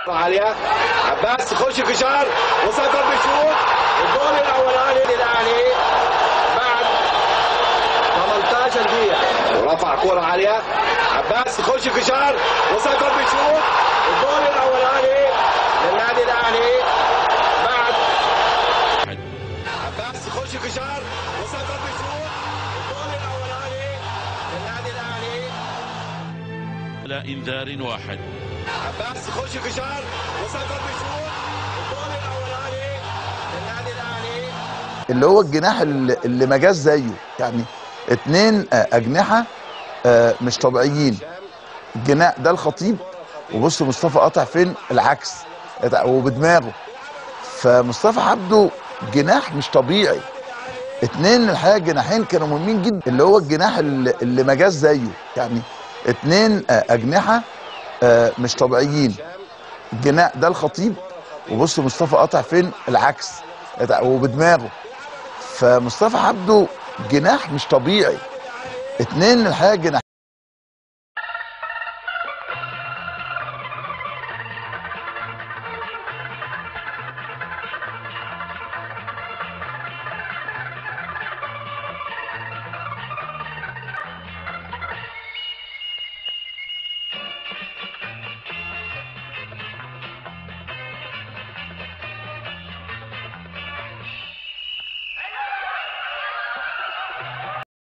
عالية عباس يخش كشار وسيطر بيشوط الجول الاولاني للاهلي بعد 18 دقيقة ورفع كرة عالية عباس يخش كشار وسيطر بيشوط الجول الاولاني للنادي الاهلي بعد عباس يخش كشار وسيطر بيشوط الجول الاولاني للنادي الاهلي على انذار واحد عباس يخش كشار وسيطر بيشوط الجول الاولاني للنادي الاهلي اللي هو الجناح اللي اللي ما جاش زيه يعني اتنين آه، اجنحه آه، مش طبيعيين الجناح ده الخطيب وبص مصطفى قاطع فين العكس وبدماغه فمصطفى عبده جناح مش طبيعي اتنين الحقيقه جناحين كانوا مهمين جدا اللي هو الجناح اللي اللي ما جاش زيه يعني اتنين آه، اجنحه آه، مش طبيعيين الجناح ده الخطيب وبص مصطفى قاطع فين العكس وبدماغه فمصطفى عبده جناح مش طبيعي اتنين الحقيقه جناح